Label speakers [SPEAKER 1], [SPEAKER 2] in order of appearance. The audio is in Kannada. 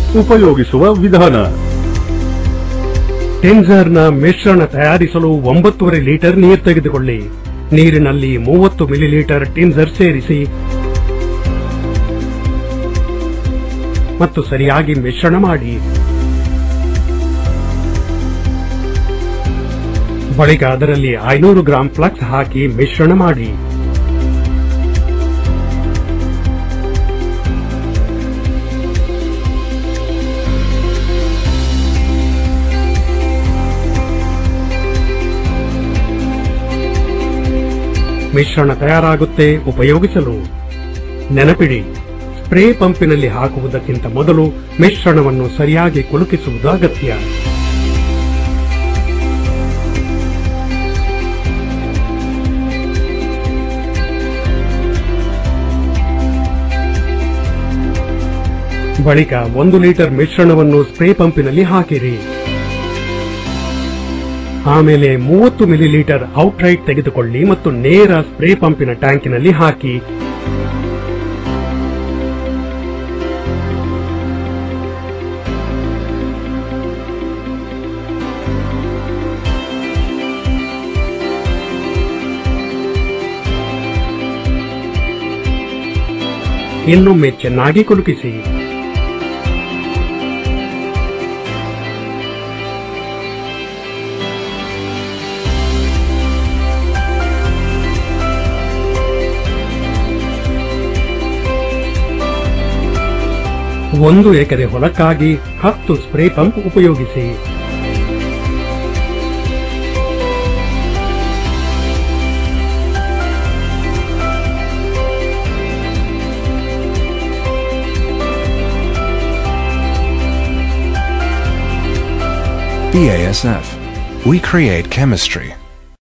[SPEAKER 1] ಉಪಯೋಗಿಸುವ ವಿಧಾನ ಟೆನ್ಸರ್ನ ಮಿಶ್ರಣ ತಯಾರಿಸಲು ಒಂಬತ್ತುವರೆ ಲೀಟರ್ ನೀರು ತೆಗೆದುಕೊಳ್ಳಿ ನೀರಿನಲ್ಲಿ ಮೂವತ್ತು ಮಿಲಿಲೀಟರ್ ಟಿನ್ಸರ್ ಸೇರಿಸಿ ಮತ್ತು ಸರಿಯಾಗಿ ಮಿಶ್ರಣ ಮಾಡಿ ಬಳಿಕ ಅದರಲ್ಲಿ ಐನೂರು ಗ್ರಾಂ ಫ್ಲಕ್ಸ್ ಹಾಕಿ ಮಿಶ್ರಣ ಮಾಡಿ ಮಿಶ್ರಣ ತಯಾರಾಗುತ್ತೆ ಉಪಯೋಗಿಸಲು ನೆನಪಿಡಿ ಸ್ಪ್ರೇ ಪಂಪಿನಲ್ಲಿ ಹಾಕುವುದಕ್ಕಿಂತ ಮೊದಲು ಮಿಶ್ರಣವನ್ನು ಸರಿಯಾಗಿ ಕುಲುಕಿಸುವುದು ಅಗತ್ಯ ಬಳಿಕ ಒಂದು ಲೀಟರ್ ಮಿಶ್ರಣವನ್ನು ಸ್ಪ್ರೇ ಪಂಪಿನಲ್ಲಿ ಹಾಕಿರಿ ಆಮೇಲೆ ಮೂವತ್ತು ಮಿಲಿಲೀಟರ್ ಔಟ್ರೈಟ್ ತೆಗೆದುಕೊಳ್ಳಿ ಮತ್ತು ನೇರ ಸ್ಪ್ರೇ ಪಂಪಿನ ಟ್ಯಾಂಕಿನಲ್ಲಿ ಹಾಕಿ ಇನ್ನೊಮ್ಮೆ ಚೆನ್ನಾಗಿ ಕುಲುಕಿಸಿ ಒಂದು ಎಕರೆ ಹೊಲಕ್ಕಾಗಿ ಹತ್ತು ಸ್ಪ್ರೇ ಪಂಪ್ ಉಪಯೋಗಿಸಿ
[SPEAKER 2] BASF. We create chemistry.